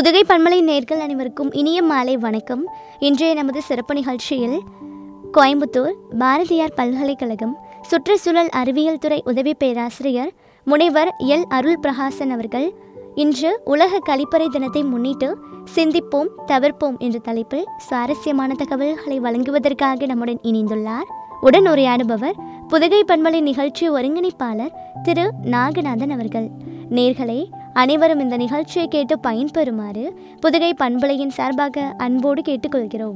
புதுகை பன்மலை நேர்கள் அனைவருக்கும் இனிய மாலை வணக்கம் இன்றைய நமது சிறப்பு நிகழ்ச்சியில் கோயம்புத்தூர் பாரதியார் பல்கலைக்கழகம் சுற்றுச்சூழல் அறிவியல் துறை உதவி பேராசிரியர் முனைவர் எல் அருள் பிரகாசன் அவர்கள் இன்று உலக கழிப்பறை தினத்தை முன்னிட்டு சிந்திப்போம் தவிர்ப்போம் என்ற தலைப்பில் சுவாரஸ்யமான தகவல்களை வழங்குவதற்காக நம்முடன் இணைந்துள்ளார் உடன் உரையாடுபவர் புதுகை பன்மலை நிகழ்ச்சி ஒருங்கிணைப்பாளர் திரு நாகநாதன் அவர்கள் நேர்களே அனைவரும் இந்த நிகழ்ச்சியை கேட்டு பயன்பெறுமாறு புதுகை பண்பலையின் சார்பாக அன்போடு கேட்டுக்கொள்கிறோம்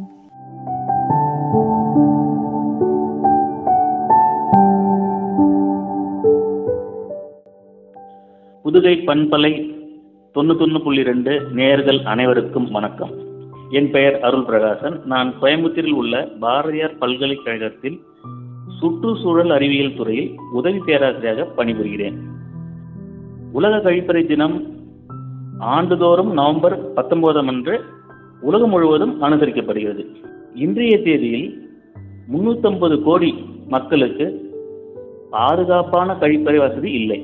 புதுகை பண்பலை தொண்ணூத்தொன்று புள்ளி ரெண்டு நேயர்கள் அனைவருக்கும் வணக்கம் என் பெயர் அருள் பிரகாசன் நான் கோயம்புத்தூரில் உள்ள பாரதியார் பல்கலைக்கழகத்தில் சுற்றுச்சூழல் அறிவியல் துறையில் உதவி பேராசிரியராக பணிபுரிகிறேன் உலக கழிப்பறை தினம் ஆண்டுதோறும் நவம்பர் பத்தொன்பதாம் அன்று உலகம் முழுவதும் அனுசரிக்கப்படுகிறது இன்றைய தேதியில் முன்னூத்தம்பது கோடி மக்களுக்கு பாதுகாப்பான கழிப்பறை வசதி இல்லை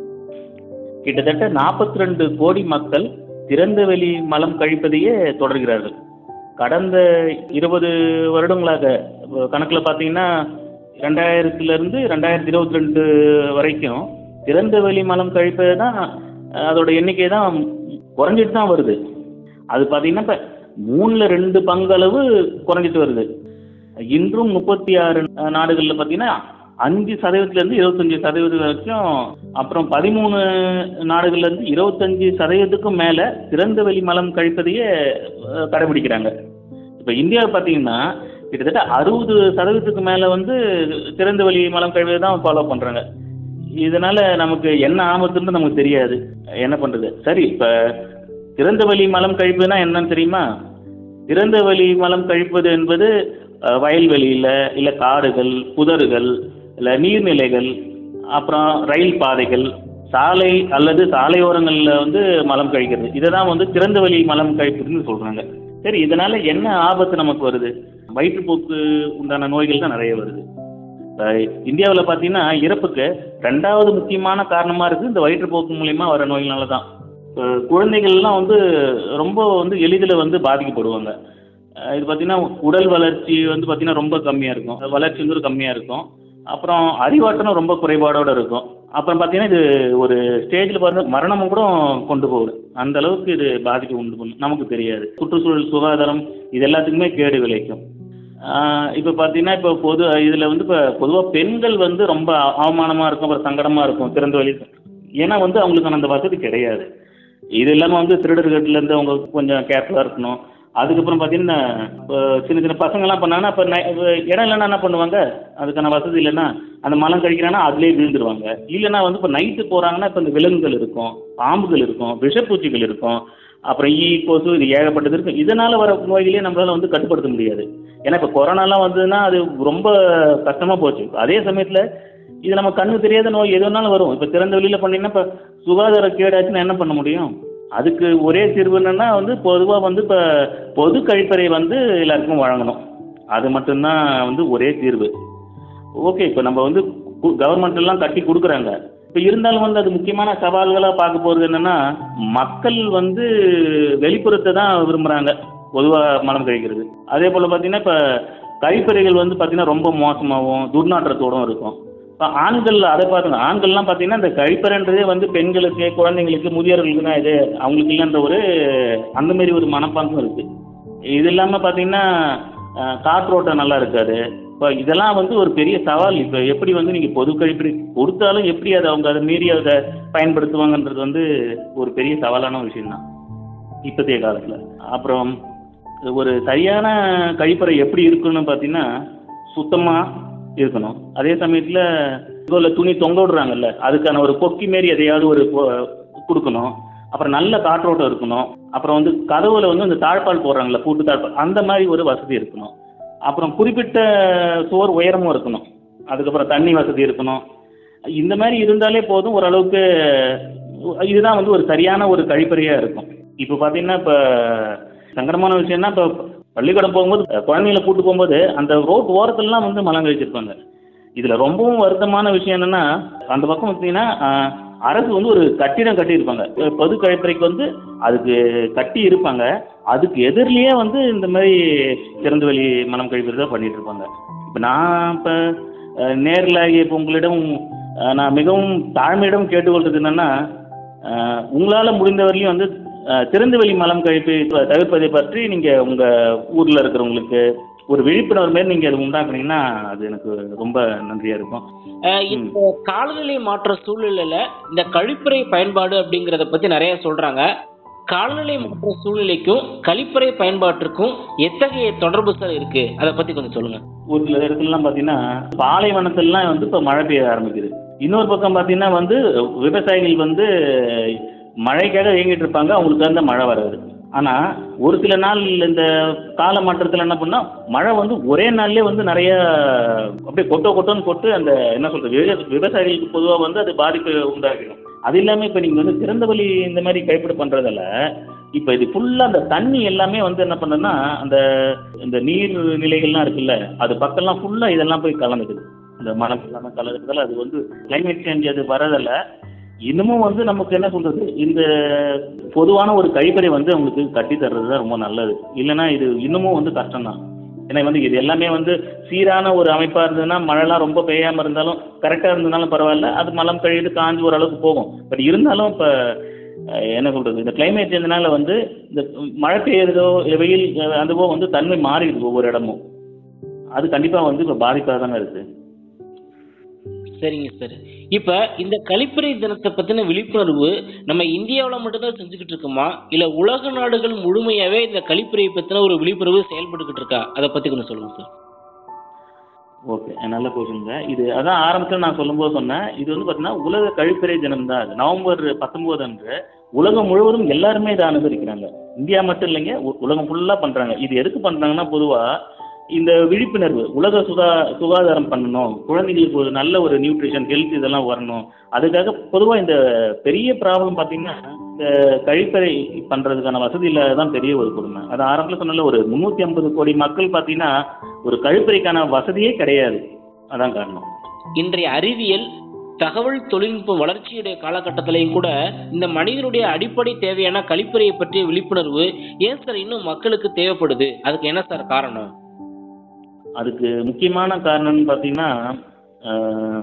கிட்டத்தட்ட நாற்பத்தி ரெண்டு கோடி மக்கள் திறந்த வெளி மலம் கழிப்பதையே தொடர்கிறார்கள் கடந்த இருபது வருடங்களாக கணக்கில் பார்த்தீங்கன்னா ரெண்டாயிரத்துலேருந்து ரெண்டாயிரத்தி இருபத்தி ரெண்டு வரைக்கும் திறந்த வெளி மலம் கழிப்பது தான் அதோட எண்ணிக்கை தான் குறைஞ்சிட்டு தான் வருது அது பார்த்தீங்கன்னா இப்போ மூணில் ரெண்டு பங்களவு குறைஞ்சிட்டு வருது இன்றும் முப்பத்தி ஆறு நாடுகளில் பார்த்தீங்கன்னா அஞ்சு சதவீதத்துலேருந்து இருபத்தஞ்சி சதவீதம் வரைக்கும் அப்புறம் பதிமூணு நாடுகள்லேருந்து இருபத்தஞ்சி சதவீதத்துக்கும் மேலே திறந்த வெளி மலம் கழிப்பதையே அஹ், கடைபிடிக்கிறாங்க இப்போ இந்தியாவை பார்த்தீங்கன்னா கிட்டத்தட்ட அறுபது சதவீதத்துக்கு மேலே வந்து திறந்த வெளி மலம் கழிவதை தான் ஃபாலோ பண்ணுறாங்க இதனால் நமக்கு என்ன ஆபத்துன்னு நமக்கு தெரியாது என்ன பண்ணுறது சரி இப்போ திறந்த வெளி மலம் கழிப்புனா என்னன்னு தெரியுமா திறந்த வெளி மலம் கழிப்பது என்பது அஹ், வயல்வெளியில் இல்லை காடுகள் புதர்கள் இல்லை நீர்நிலைகள் அப்புறம் ரயில் பாதைகள் சாலை அல்லது சாலையோரங்களில் வந்து மலம் கழிக்கிறது இதை தான் வந்து திறந்த வெளி மலம் கழிப்புன்னு சொல்கிறாங்க சரி இதனால் என்ன ஆபத்து நமக்கு வருது வயிற்றுப்போக்கு உண்டான நோய்கள் தான் நிறைய வருது இந்தியாவில் பார்த்தீங்கன்னா இறப்புக்கு ரெண்டாவது முக்கியமான காரணமாக இருக்குது இந்த வயிற்றுப்போக்கு மூலிமா வர நோய்னால தான் இப்போ குழந்தைகள்லாம் வந்து ரொம்ப வந்து எளிதில் வந்து பாதிக்கப்படுவாங்க அஹ் இது பார்த்தீங்கன்னா உடல் வளர்ச்சி வந்து பார்த்தீங்கன்னா ரொம்ப கம்மியாக இருக்கும் வளர்ச்சி வந்து கம்மியாக இருக்கும் அப்புறம் அறிவாற்றலும் ரொம்ப குறைபாடோடு இருக்கும் அப்புறம் பார்த்தீங்கன்னா இது ஒரு ஸ்டேஜில் பார்த்து மரணமும் கூட கொண்டு போகுது அந்த அளவுக்கு இது பாதிப்பு உண்டு பண்ணும் நமக்கு தெரியாது சுற்றுச்சூழல் சுகாதாரம் இது எல்லாத்துக்குமே கேடு விளைக்கும் இப்போ பார்த்தீங்கன்னா இப்போ பொது இதில் வந்து இப்போ பொதுவாக பெண்கள் வந்து ரொம்ப அவமானமாக இருக்கும் அப்புறம் சங்கடமாக இருக்கும் திறந்த வழி ஏன்னா வந்து அவங்களுக்கான அந்த வசதி கிடையாது இது இல்லாமல் வந்து திருடர்கள்லேருந்து அவங்க கொஞ்சம் கேர்ஃபுல்லாக இருக்கணும் அதுக்கப்புறம் பார்த்தீங்கன்னா இப்போ சின்ன சின்ன பசங்கள்லாம் பண்ணாங்கன்னா இப்போ நை இப்போ இடம் இல்லைன்னா என்ன பண்ணுவாங்க அதுக்கான வசதி இல்லைன்னா அந்த மலம் கழிக்கிறாங்கன்னா அதுலேயே விழுந்துருவாங்க இல்லைன்னா வந்து இப்போ நைட்டு போகிறாங்கன்னா இப்போ இந்த விலங்குகள் இருக்கும் பாம்புகள் இருக்கும் விஷப்பூச்சிகள் இருக்கும் அப்புறம் ஈ கொசு இது ஏகப்பட்டது இருக்கும் இதனால் வர நோய்களையும் நம்மளால் வந்து கட்டுப்படுத்த முடியாது ஏன்னா இப்போ கொரோனாலாம் வந்ததுன்னா அது ரொம்ப கஷ்டமாக போச்சு அதே சமயத்தில் இது நம்ம கண்ணு தெரியாத நோய் எது வேணாலும் வரும் இப்போ திறந்த வெளியில் பண்ணிங்கன்னா இப்போ சுகாதார கேடாச்சுன்னா என்ன பண்ண முடியும் அதுக்கு ஒரே தீர்வு என்னன்னா வந்து பொதுவாக வந்து இப்போ பொது கழிப்பறை வந்து எல்லாருக்கும் வழங்கணும் அது மட்டும்தான் வந்து ஒரே தீர்வு ஓகே இப்போ நம்ம வந்து கவர்மெண்ட் எல்லாம் கட்டி கொடுக்குறாங்க இப்போ இருந்தாலும் வந்து அது முக்கியமான சவால்களாக பார்க்க போகிறது என்னென்னா மக்கள் வந்து வெளிப்புறத்தை தான் விரும்புகிறாங்க பொதுவாக மலம் கழிக்கிறது அதே போல் பார்த்தீங்கன்னா இப்போ கழிப்பறைகள் வந்து பார்த்தீங்கன்னா ரொம்ப மோசமாகவும் துர்நாற்றத்தோடும் இருக்கும் இப்போ ஆண்கள் அதை பார்த்துங்க ஆண்கள்லாம் பார்த்தீங்கன்னா இந்த கழிப்பறைன்றதே வந்து பெண்களுக்கு குழந்தைங்களுக்கு முதியோர்களுக்கு தான் இது அவங்களுக்கு இல்லைன்ற ஒரு அந்த மாதிரி ஒரு மனப்பாங்கும் இருக்குது இது இல்லாமல் பார்த்தீங்கன்னா அஹ், காற்றோட்டம் நல்லா இருக்காது இப்போ இதெல்லாம் வந்து ஒரு பெரிய சவால் இப்போ எப்படி வந்து நீங்கள் பொது கழிப்பறை கொடுத்தாலும் எப்படி அதை அவங்க அதை மீறி அதை பயன்படுத்துவாங்கன்றது வந்து ஒரு பெரிய சவாலான விஷயம்தான் இப்போதைய காலத்தில் அப்புறம் ஒரு சரியான கழிப்பறை எப்படி இருக்குன்னு பார்த்தீங்கன்னா சுத்தமாக இருக்கணும் அதே சமயத்தில் இதில் துணி தொங்க விடுறாங்கல்ல அதுக்கான ஒரு கொக்கி மாரி எதையாவது ஒரு கொ- கொடுக்கணும் அப்புறம் நல்ல காற்றோட்டம் இருக்கணும் அப்புறம் வந்து கதவுல வந்து இந்த தாழ்பால் போடுறாங்கல்ல பூட்டு தாழ்பால் அந்த மாதிரி ஒரு வசதி இருக்கணும் அப்புறம் குறிப்பிட்ட சுவர் உயரமும் இருக்கணும் அதுக்கப்புறம் தண்ணி வசதி இருக்கணும் இந்த மாதிரி இருந்தாலே போதும் ஓரளவுக்கு இதுதான் வந்து ஒரு சரியான ஒரு கழிப்பறையாக இருக்கும் இப்போ பார்த்தீங்கன்னா இப்போ சங்கடமான விஷயம்னா இப்போ பள்ளிக்கூடம் போகும்போது அஹ், குழந்தைங்களை கூட்டு போகும்போது அந்த ரோட் ஓரத்துலலாம் வந்து மலம் கழிச்சிருப்பாங்க இதில் ரொம்பவும் வருத்தமான விஷயம் என்னென்னா அந்த பக்கம் பார்த்தீங்கன்னா அஹ், அரசு வந்து ஒரு கட்டிடம் கட்டியிருப்பாங்க அஹ் பொது கழிப்பறைக்கு வந்து அதுக்கு கட்டி இருப்பாங்க அதுக்கு எதிரிலேயே வந்து இந்த மாதிரி திறந்த வெளி மலம் கழிப்பறை தான் பண்ணிட்டு இருப்பாங்க இப்போ நான் இப்போ நேரில் இப்போ உங்களிடம் அஹ், நான் மிகவும் தாழ்மையிடம் கேட்டுக்கொள்றது என்னன்னா அஹ், உங்களால் முடிந்தவரையும் வந்து அஹ், திறந்த வெளி மலம் கழிப்பை தவிர்ப்பதை பற்றி நீங்கள் உங்கள் ஊரில் இருக்கிறவங்களுக்கு ஒரு விழிப்புணர்வு மாரி நீங்கள் அது உண்டாக்குனீங்கன்னா அது எனக்கு ரொம்ப நன்றியாக இருக்கும் அஹ் இந்த காலநிலை மாற்ற சூழ்நிலையில இந்த கழிப்பறை பயன்பாடு அப்படிங்கறத பத்தி நிறைய சொல்றாங்க காலநிலை மாற்ற சூழ்நிலைக்கும் கழிப்பறை பயன்பாட்டிற்கும் எத்தகைய தொடர்பு சார் இருக்கு அதை பத்தி கொஞ்சம் சொல்லுங்க ஒரு சில இடத்துலலாம் பார்த்தீங்கன்னா பாலைவனத்திலலாம் வந்து இப்போ மழை பெய்ய ஆரம்பிக்குது இன்னொரு பக்கம் பார்த்தீங்கன்னா வந்து விவசாயிகள் வந்து மழைக்காக இயங்கிட்டு இருப்பாங்க அவங்களுக்கு தகுந்த மழை வராது ஆனால் ஒரு சில நாள் இந்த கால மாற்றத்தில் என்ன பண்ணால் மழை வந்து ஒரே நாள்லேயே வந்து நிறைய அப்படியே கொட்டோ கொட்டோன்னு கொட்டு அந்த என்ன சொல்கிறது விவசாயிகளுக்கு பொதுவாக வந்து அது பாதிப்பு உண்டாகிடும் அது இல்லாமல் இப்போ நீங்கள் வந்து திறந்த வழி இந்த மாதிரி கைப்பிடி பண்ணுறதால இப்போ இது ஃபுல்லாக அந்த தண்ணி எல்லாமே வந்து என்ன பண்ணுன்னா அந்த இந்த நீர் நிலைகள்லாம் இருக்குல்ல அது பக்கம்லாம் ஃபுல்லாக இதெல்லாம் போய் கலந்துக்குது இந்த மனம் எல்லாமே கலந்துக்கிறதால அது வந்து கிளைமேட் சேஞ்ச் அது வரதில்ல இன்னமும் வந்து நமக்கு என்ன சொல்றது இந்த பொதுவான ஒரு கழிப்பறை வந்து அவங்களுக்கு கட்டி தர்றது தான் ரொம்ப நல்லது இல்லைன்னா இது இன்னமும் வந்து கஷ்டம்தான் ஏன்னா வந்து இது எல்லாமே வந்து சீரான ஒரு அமைப்பாக இருந்ததுன்னா மழைலாம் ரொம்ப பெய்யாமல் இருந்தாலும் கரெக்டாக இருந்ததுனாலும் பரவாயில்ல அது மலம் கழிது காஞ்சி ஓரளவுக்கு போகும் பட் இருந்தாலும் இப்போ என்ன சொல்கிறது இந்த கிளைமேட் சேஞ்சனால வந்து இந்த மழை பெய்யுறதோ வெயில் அதுவோ வந்து தன்மை மாறிடுது ஒவ்வொரு இடமும் அது கண்டிப்பாக வந்து இப்போ பாதிப்பாக தானே இருக்குது சரிங்க சார் இப்ப இந்த கழிப்பறை தினத்தை பத்தின விழிப்புணர்வு நம்ம இந்தியாவுல மட்டும்தான் செஞ்சுக்கிட்டு இருக்கோமா இல்ல உலக நாடுகள் முழுமையாவே இந்த கழிப்பறையை பத்தின ஒரு விழிப்புணர்வு செயல்பட்டுக்கிட்டு இருக்கா அதை பத்தி கொஞ்சம் சொல்லுங்க சார் ஓகே நல்ல கொஸ்டின்ங்க இது அதான் ஆரம்பத்தில் நான் சொல்லும்போது சொன்னேன் இது வந்து பார்த்தீங்கன்னா உலக கழிப்பறை தினம் தான் அது நவம்பர் பத்தொம்போது அன்று உலகம் முழுவதும் எல்லாருமே இதை அனுசரிக்கிறாங்க இந்தியா மட்டும் இல்லைங்க உ- உலகம் ஃபுல்லாக பண்ணுறாங்க இது எதுக்கு பண்ணுறாங்கன்னா பொதுவாக இந்த விழிப்புணர்வு உலக சுகா சுகாதாரம் பண்ணணும் குழந்தைங்களுக்கு ஒரு நல்ல ஒரு நியூட்ரிஷன் ஹெல்த் இதெல்லாம் வரணும் அதுக்காக பொதுவாக இந்த பெரிய ப்ராப்ளம் பார்த்தீங்கன்னா இந்த கழிப்பறை பண்ணுறதுக்கான வசதி இல்லாததான் பெரிய ஒரு கொடுமை அது ஆரம்பத்தில் சொன்னால ஒரு முந்நூற்றி ஐம்பது கோடி மக்கள் பார்த்தீங்கன்னா ஒரு கழிப்பறைக்கான வசதியே கிடையாது அதான் காரணம் இன்றைய அறிவியல் தகவல் தொழில்நுட்ப வளர்ச்சியுடைய காலகட்டத்திலையும் கூட இந்த மனிதனுடைய அடிப்படை தேவையான கழிப்பறையை பற்றிய விழிப்புணர்வு ஏன் சார் இன்னும் மக்களுக்கு தேவைப்படுது அதுக்கு என்ன சார் காரணம் அதுக்கு முக்கியமான காரணம்னு பார்த்தீங்கன்னா ஆஹ்,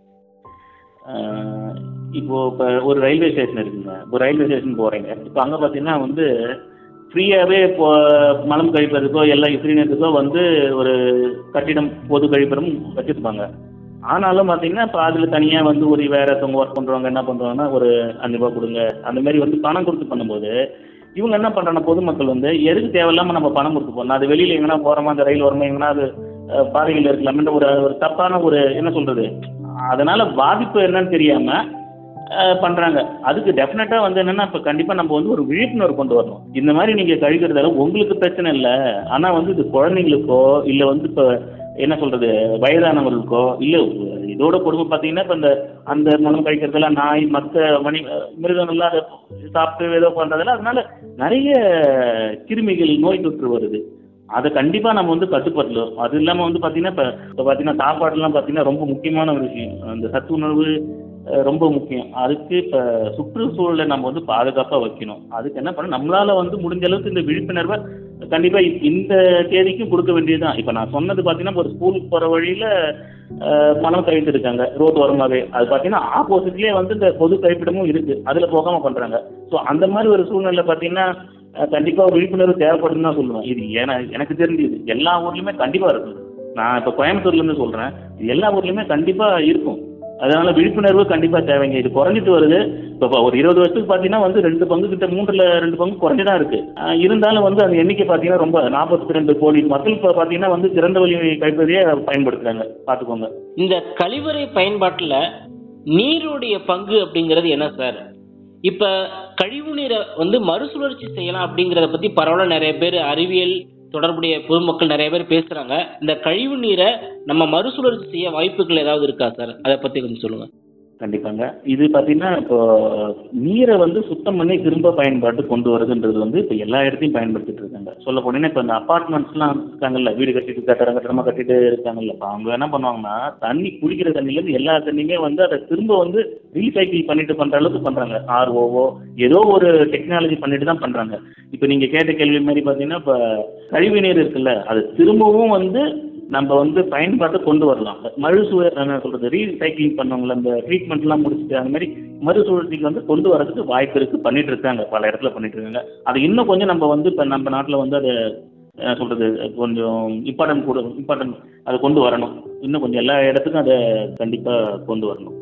ஆஹ், இப்போ இப்போ ஒரு ரயில்வே ஸ்டேஷன் இருக்குங்க இப்போ ரயில்வே ஸ்டேஷன் போகிறீங்க இப்போ அங்கே பார்த்தீங்கன்னா வந்து ஃப்ரீயாகவே இப்போ மலம் கழிப்பதற்கோ எல்லா இஸ்ரீனத்துக்கோ வந்து ஒரு கட்டிடம் பொது கழிப்பிடம் வச்சுருப்பாங்க ஆனாலும் பார்த்தீங்கன்னா இப்போ அதில் தனியாக வந்து ஒரு வேற ஒருத்தவங்க ஒர்க் பண்ணுறவங்க என்ன பண்ணுறாங்கன்னா ஒரு அஞ்சு ரூபா கொடுங்க அந்த மாதிரி வந்து பணம் கொடுத்து பண்ணும்போது இவங்க என்ன பண்ணுறாங்க பொதுமக்கள் வந்து எதுக்கு தேவையில்லாமல் நம்ம பணம் கொடுத்து போகணும் அது வெளியில் எங்கன்னா போகிறோமா அந்த ரயில் வரமா எங்கன்னா அது அஹ், பாதையில் இருக்கலாம்ன்ற ஒரு ஒரு தப்பான ஒரு என்ன சொல்கிறது அதனால் பாதிப்பு என்னன்னு தெரியாமல் பண்ணுறாங்க அதுக்கு டெஃபினட்டாக வந்து என்னென்னா இப்போ கண்டிப்பாக நம்ம வந்து ஒரு விழிப்புணர்வு கொண்டு வரணும் இந்த மாதிரி நீங்கள் கழிக்கிறதால உங்களுக்கு பிரச்சனை இல்லை ஆனால் வந்து இது குழந்தைங்களுக்கோ இல்லை வந்து இப்போ என்ன சொல்கிறது வயதானவர்களுக்கோ இல்லை இதோட கொடுமை பார்த்தீங்கன்னா இப்போ இந்த அந்த மலம் கழிக்கிறதுல நாய் மற்ற மணி மிருகங்கள்லாம் அதை சாப்பிட்டு ஏதோ பண்ணுறதுல அதனால நிறைய கிருமிகள் நோய் தொற்று வருது அதை கண்டிப்பாக நம்ம வந்து கட்டுப்படுத்தணும் அது இல்லாமல் வந்து பார்த்தீங்கன்னா இப்போ இப்போ பார்த்தீங்கன்னா சாப்பாடுலாம் பார்த்தீங்கன்னா ரொம்ப முக்கியமான ஒரு விஷயம் அந்த சத்து உணவு அஹ், ரொம்ப முக்கியம் அதுக்கு இப்போ சுற்றுச்சூழலை நம்ம வந்து பாதுகாப்பாக வைக்கணும் அதுக்கு என்ன பண்ணணும் நம்மளால் வந்து முடிஞ்ச அளவுக்கு இந்த விழிப்புணர்வை கண்டிப்பாக இந்த தேதிக்கும் கொடுக்க வேண்டியதுதான் இப்போ நான் சொன்னது பார்த்தீங்கன்னா ஒரு ஸ்கூலுக்கு போகிற வழியில் மனம் கழித்து இருக்காங்க ரோடு ஓரமாகவே அது பார்த்தீங்கன்னா ஆப்போசிட்லேயே வந்து இந்த பொது கழிப்பிடமும் இருக்குது அதில் போகாமல் பண்ணுறாங்க ஸோ அந்த மாதிரி ஒரு சூழ்நிலை பார்த்தீங்கன்னா கண்டிப்பாக விழிப்புணர்வு தேவைப்படுதுன்னு தான் சொல்லுவேன் இது ஏன்னா எனக்கு தெரிஞ்சது எல்லா ஊர்லேயுமே கண்டிப்பாக இருக்குது நான் இப்போ கோயம்புத்தூர்லேருந்து சொல்கிறேன் இது எல்லா ஊர்லேயுமே கண்டிப்பாக இருக்கும் அதனால விழிப்புணர்வு கண்டிப்பாக தேவைங்க இது குறைஞ்சிட்டு வருது இப்போ ஒரு இருபது வருஷத்துக்கு பார்த்தீங்கன்னா வந்து ரெண்டு பங்கு கிட்ட மூன்றில் ரெண்டு பங்கு குறைஞ்சி தான் இருக்குது இருந்தாலும் வந்து அந்த எண்ணிக்கை பார்த்தீங்கன்னா ரொம்ப நாற்பத்தி ரெண்டு கோடி மக்கள் இப்போ பார்த்தீங்கன்னா வந்து திறந்த வழி கைப்பதியே பயன்படுத்துகிறாங்க பார்த்துக்கோங்க இந்த கழிவறை பயன்பாட்டுல நீருடைய பங்கு அப்படிங்கிறது என்ன சார் இப்ப கழிவு நீரை வந்து மறுசுழற்சி செய்யலாம் அப்படிங்கறத பத்தி பரவாயில்ல நிறைய பேர் அறிவியல் தொடர்புடைய பொதுமக்கள் நிறைய பேர் பேசுறாங்க இந்த கழிவு நீரை நம்ம மறுசுழற்சி செய்ய வாய்ப்புகள் ஏதாவது இருக்கா சார் அதை பத்தி கொஞ்சம் சொல்லுங்க கண்டிப்பாங்க இது பார்த்தீங்கன்னா இப்போ நீரை வந்து சுத்தம் பண்ணி திரும்ப பயன்பாட்டு கொண்டு வரதுன்றது வந்து இப்போ எல்லா இடத்தையும் பயன்படுத்திட்டு இருக்காங்க சொல்ல போனீங்கன்னா இப்போ இந்த அப்பார்ட்மெண்ட்ஸ்லாம் இருக்காங்கல்ல வீடு கட்டிட்டு கட்டடம் கட்டடமாக கட்டிட்டு இருக்காங்கல்ல இப்போ அவங்க என்ன பண்ணுவாங்கன்னா தண்ணி குடிக்கிற தண்ணியிலேருந்து எல்லா தண்ணியுமே வந்து அதை திரும்ப வந்து ரீசைக்கிள் பண்ணிட்டு பண்ணுற அளவுக்கு பண்ணுறாங்க ஆர்ஓவோ ஏதோ ஒரு டெக்னாலஜி பண்ணிட்டு தான் பண்ணுறாங்க இப்போ நீங்கள் கேட்ட கேள்வி மாதிரி பார்த்தீங்கன்னா இப்போ கழிவு நீர் இருக்குல்ல அது திரும்பவும் வந்து நம்ம வந்து பயன்பாட்டை கொண்டு வரலாம் மறுசுழ என்ன சொல்கிறது ரீசைக்ளிங் பண்ணுவாங்கள்ல அந்த ட்ரீட்மெண்ட்லாம் முடிச்சுட்டு அந்த மாதிரி மறுசுழற்சிக்கு வந்து கொண்டு வரதுக்கு வாய்ப்பு இருக்குது பண்ணிட்டு இருக்காங்க பல இடத்துல பண்ணிட்டு இருக்காங்க அது இன்னும் கொஞ்சம் நம்ம வந்து இப்போ நம்ம நாட்டில் வந்து அதை என்ன சொல்கிறது கொஞ்சம் இம்பார்ட்டன்ட் கூட இம்பார்ட்டன்ட் அதை கொண்டு வரணும் இன்னும் கொஞ்சம் எல்லா இடத்துக்கும் அதை கண்டிப்பாக கொண்டு வரணும்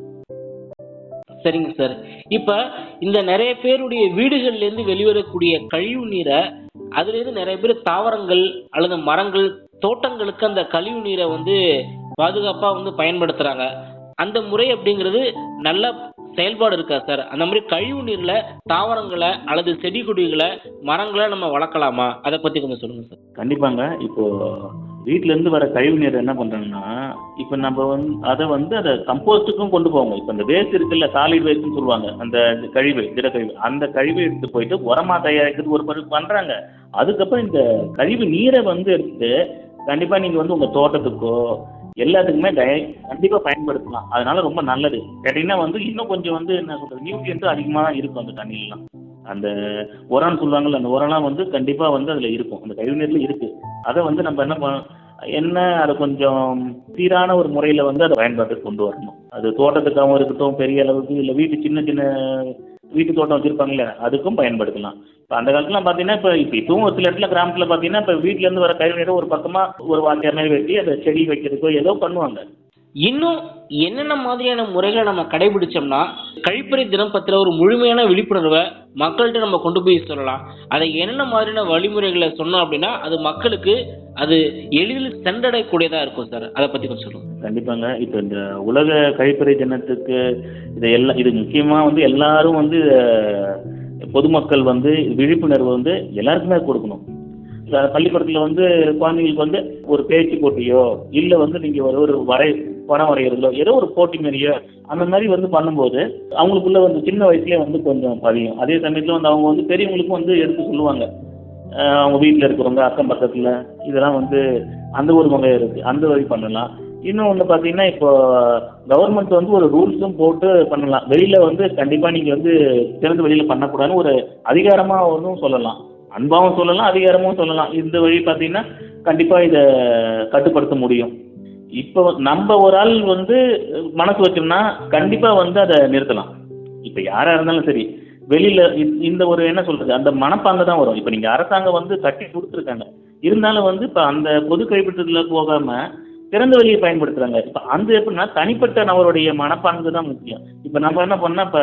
சரிங்க சார் இப்ப இந்த நிறைய பேருடைய வீடுகள்ல இருந்து வெளிவரக்கூடிய கழிவு நீரை அதுல இருந்து நிறைய பேர் தாவரங்கள் அல்லது மரங்கள் தோட்டங்களுக்கு அந்த கழிவு நீரை வந்து பாதுகாப்பா வந்து பயன்படுத்துறாங்க அந்த முறை அப்படிங்கிறது நல்ல செயல்பாடு இருக்கா சார் அந்த மாதிரி கழிவு நீர்ல தாவரங்களை அல்லது செடி கொடிகளை மரங்களை நம்ம வளர்க்கலாமா அதை பத்தி கொஞ்சம் சொல்லுங்க சார் கண்டிப்பாங்க இப்போ வீட்ல இருந்து வர கழிவு நீர் என்ன பண்றாங்கன்னா இப்போ நம்ம வந்து அதை வந்து அதை கம்போஸ்ட்டுக்கும் கொண்டு போவாங்க இப்போ இந்த வேஸ்ட் இருக்குல்ல சாலிட் வேஸ்ட்னு சொல்லுவாங்க அந்த கழிவு திடக்கழிவு அந்த கழிவை எடுத்து போயிட்டு உரமா தயாரிக்கிறது ஒரு பருவம் பண்றாங்க அதுக்கப்புறம் இந்த கழிவு நீரை வந்து எடுத்து கண்டிப்பா நீங்க வந்து உங்க தோட்டத்துக்கோ எல்லாத்துக்குமே டய கண்டிப்பா பயன்படுத்தலாம் அதனால ரொம்ப நல்லது கேட்டீங்கன்னா வந்து இன்னும் கொஞ்சம் வந்து என்ன சொல்றது நியூட்ரியன்ஸ் அதிகமாக இருக்கும் அந்த தண்ணியிலாம் அந்த உரம்னு சொல்லுவாங்கல்ல அந்த உரம்லாம் வந்து கண்டிப்பாக வந்து அதில் இருக்கும் அந்த கழிவு நீரில் இருக்குது அதை வந்து நம்ம என்ன பண்ண என்ன அதை கொஞ்சம் சீரான ஒரு முறையில் வந்து அதை பயன்பாட்டுக்கு கொண்டு வரணும் அது தோட்டத்துக்காகவும் இருக்கட்டும் பெரிய அளவுக்கு இல்லை வீட்டு சின்ன சின்ன வீட்டு தோட்டம் வச்சுருப்பாங்கல்ல அதுக்கும் பயன்படுத்தலாம் இப்போ அந்த காலத்துலாம் பார்த்தீங்கன்னா இப்போ இப்போ இப்பவும் ஒரு சில இடத்துல கிராமத்தில் பார்த்தீங்கன்னா இப்போ வீட்டிலேருந்து வர கழிவு நீரை ஒரு பக்கமாக ஒரு வாக்கியார் மாதிரி வெட்டி அதை செடி வைக்கிறதுக்கோ ஏதோ பண்ணுவாங்க இன்னும் என்னென்ன மாதிரியான முறைகளை நம்ம கடைபிடிச்சோம்னா கழிப்பறை தினம் பத்திர ஒரு முழுமையான விழிப்புணர்வை மக்கள்கிட்ட நம்ம கொண்டு போய் சொல்லலாம் அதை என்னென்ன மாதிரியான வழிமுறைகளை சொன்னோம் அப்படின்னா அது மக்களுக்கு அது எளிதில் சென்றடையக்கூடியதா இருக்கும் சார் அதை பத்தி கொஞ்சம் சொல்லுங்க கண்டிப்பாங்க இப்போ இந்த உலக கழிப்பறை தினத்துக்கு இது எல்லாம் இது முக்கியமாக வந்து எல்லாரும் வந்து அஹ், பொதுமக்கள் வந்து விழிப்புணர்வு வந்து எல்லாருக்குமே கொடுக்கணும் இந்த பள்ளிக்கூடத்தில் வந்து குழந்தைங்களுக்கு வந்து ஒரு பேச்சு போட்டியோ இல்லை வந்து நீங்கள் ஒரு ஒரு வரை படம் வரைகிறதோ ஏதோ ஒரு போட்டி மாதிரியோ அந்த மாதிரி வந்து பண்ணும்போது அவங்களுக்குள்ள வந்து சின்ன வயசுலேயே வந்து கொஞ்சம் பதியும் அதே சமயத்தில் வந்து அவங்க வந்து பெரியவங்களுக்கும் வந்து எடுத்து சொல்லுவாங்க அஹ் அவங்க வீட்டில் இருக்கிறவங்க அக்கம் பக்கத்தில் இதெல்லாம் வந்து அந்த ஒரு வகை இருக்குது அந்த வழி பண்ணலாம் இன்னும் ஒன்று பார்த்தீங்கன்னா இப்போ கவர்மெண்ட் வந்து ஒரு ரூல்ஸும் போட்டு பண்ணலாம் வெளியில் வந்து கண்டிப்பாக நீங்கள் வந்து திறந்து வெளியில் பண்ணக்கூடாதுன்னு ஒரு அதிகாரமாகவும் சொல்லலாம் அன்பாகவும் சொல்லலாம் அதிகாரமும் சொல்லலாம் இந்த வழி பார்த்தீங்கன்னா கண்டிப்பாக இதை கட்டுப்படுத்த முடியும் இப்போ நம்ம ஒரு ஆள் வந்து மனசு வச்சோம்னா கண்டிப்பாக வந்து அதை நிறுத்தலாம் இப்போ யாராக இருந்தாலும் சரி வெளியில் இந்த ஒரு என்ன சொல்கிறது அந்த மனப்பாங்க தான் வரும் இப்போ நீங்கள் அரசாங்கம் வந்து கட்டி கொடுத்துருக்காங்க இருந்தாலும் வந்து இப்போ அந்த பொது கைப்பற்றத்தில் போகாமல் திறந்த வெளியை பயன்படுத்துகிறாங்க இப்போ அந்த எப்படின்னா தனிப்பட்ட நபருடைய மனப்பாங்கு தான் முக்கியம் இப்போ நம்ம என்ன பண்ணால் இப்போ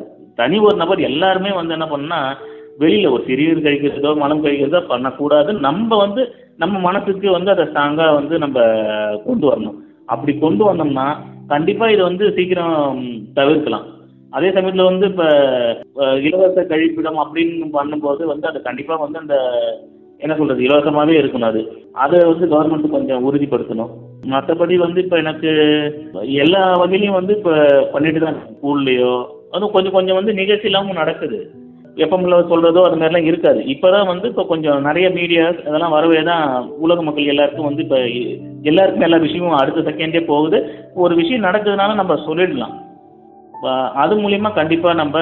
தனி ஒரு நபர் எல்லாருமே வந்து என்ன பண்ணால் வெளியில் ஒரு சிறுநீர் கழிக்கிறதோ மலம் கழிக்கிறதோ பண்ணக்கூடாது நம்ம வந்து நம்ம மனசுக்கு வந்து அதை ஸ்ட்ராங்காக வந்து நம்ம கொண்டு வரணும் அப்படி கொண்டு வந்தோம்னா கண்டிப்பாக இதை வந்து சீக்கிரம் தவிர்க்கலாம் அதே சமயத்தில் வந்து இப்போ இலவச கழிப்பிடம் அப்படின்னு பண்ணும்போது வந்து அது கண்டிப்பாக வந்து அந்த என்ன சொல்கிறது இலவசமாகவே இருக்கணும் அது அதை வந்து கவர்மெண்ட் கொஞ்சம் உறுதிப்படுத்தணும் மற்றபடி வந்து இப்போ எனக்கு எல்லா வகையிலையும் வந்து இப்போ பண்ணிட்டு தான் ஸ்கூல்லையோ அதுவும் கொஞ்சம் கொஞ்சம் வந்து நிகழ்ச்சி இல்லாமல் நடக்குது எப்பமில்ல சொல்கிறதோ அது மாதிரிலாம் இருக்காது இப்போ தான் வந்து இப்போ கொஞ்சம் நிறைய மீடியாஸ் அதெல்லாம் வரவே தான் உலக மக்கள் எல்லாருக்கும் வந்து இப்போ எல்லாருக்கும் எல்லா விஷயமும் அடுத்த செகண்டே போகுது ஒரு விஷயம் நடக்குதுனால நம்ம சொல்லிடலாம் இப்போ அது மூலிமா கண்டிப்பாக நம்ம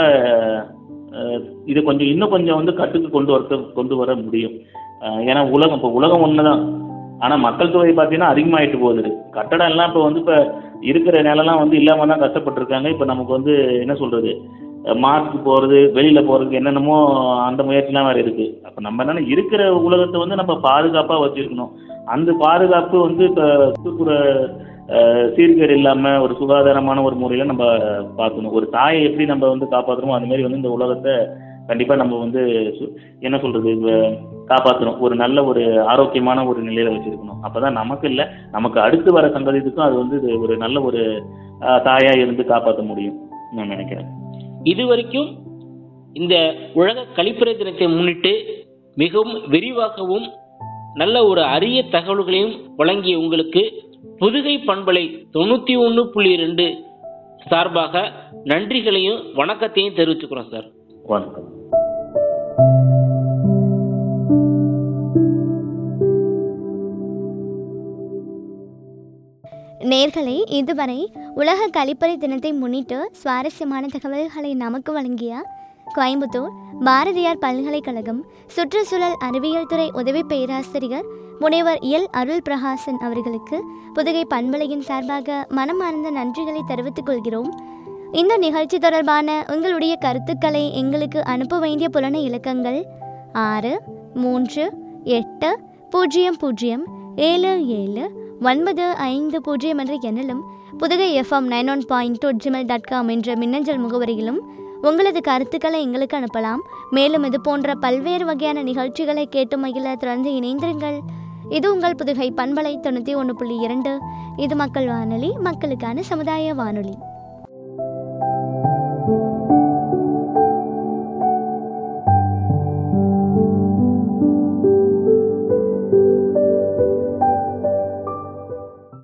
அஹ், இது கொஞ்சம் இன்னும் கொஞ்சம் வந்து கட்டுக்கு கொண்டு வர கொண்டு வர முடியும் அஹ், ஏன்னா உலகம் இப்போ உலகம் ஒன்று தான் ஆனால் மக்கள் தொகை பார்த்தீங்கன்னா அதிகமாகிட்டு போகுது கட்டடம் எல்லாம் இப்போ வந்து இப்போ இருக்கிற நிலம்லாம் வந்து இல்லாமல் தான் கஷ்டப்பட்டுருக்காங்க இப்போ நமக்கு வந்து என்ன சொல்கிறது மார்க்கு போகிறது வெளியில் போகிறதுக்கு என்னென்னமோ அந்த முயற்சிலாம் வேறு இருக்குது அப்போ நம்ம என்னென்ன இருக்கிற உலகத்தை வந்து நம்ம பாதுகாப்பாக வச்சுருக்கணும் அந்த பாதுகாப்பு வந்து இப்போ சுற்றுப்புற அஹ், சீர்கேடு இல்லாமல் ஒரு சுகாதாரமான ஒரு முறையில் நம்ம பார்க்கணும் ஒரு தாயை எப்படி நம்ம வந்து காப்பாற்றுறோமோ அந்த மாதிரி வந்து இந்த உலகத்தை கண்டிப்பாக நம்ம வந்து சு- என்ன சொல்கிறது காப்பாற்றணும் ஒரு நல்ல ஒரு ஆரோக்கியமான ஒரு நிலையில் வச்சுருக்கணும் அப்போ தான் நமக்கு இல்லை நமக்கு அடுத்து வர சந்ததிக்கும் அது வந்து இது ஒரு நல்ல ஒரு தாயாக இருந்து காப்பாற்ற முடியும் நான் நினைக்கிறேன் இதுவரைக்கும் இந்த உலக கழிப்பறை தினத்தை முன்னிட்டு மிகவும் விரிவாகவும் நல்ல ஒரு அரிய தகவல்களையும் வழங்கிய உங்களுக்கு புதுகை பண்பலை தொண்ணூத்தி ஒன்று புள்ளி ரெண்டு சார்பாக நன்றிகளையும் வணக்கத்தையும் தெரிவிச்சுக்கிறோம் சார் வணக்கம் நேர்களே இதுவரை உலக கழிப்பறை தினத்தை முன்னிட்டு சுவாரஸ்யமான தகவல்களை நமக்கு வழங்கிய கோயம்புத்தூர் பாரதியார் பல்கலைக்கழகம் சுற்றுச்சூழல் அறிவியல் துறை உதவி பேராசிரியர் முனைவர் எல் அருள் பிரகாசன் அவர்களுக்கு புதுகை பண்பலையின் சார்பாக மனமார்ந்த நன்றிகளை தெரிவித்துக் கொள்கிறோம் இந்த நிகழ்ச்சி தொடர்பான உங்களுடைய கருத்துக்களை எங்களுக்கு அனுப்ப வேண்டிய புலன இலக்கங்கள் ஆறு மூன்று எட்டு பூஜ்ஜியம் பூஜ்ஜியம் ஏழு ஏழு ஒன்பது ஐந்து பூஜ்ஜியம் என்ற எண்ணிலும் Pudugai FM nine one point two Gmail dot com என்ற மின்னஞ்சல் முகவரியிலும் உங்களது கருத்துக்களை எங்களுக்கு அனுப்பலாம் மேலும் இது போன்ற பல்வேறு வகையான நிகழ்ச்சிகளை கேட்டு மகிழ தொடர்ந்து இணைந்திருங்கள் இது உங்கள் புதுகை பண்பலை தொண்ணூற்றி ஒன்று புள்ளி இரண்டு இது மக்கள் வானொலி மக்களுக்கான சமுதாய வானொலி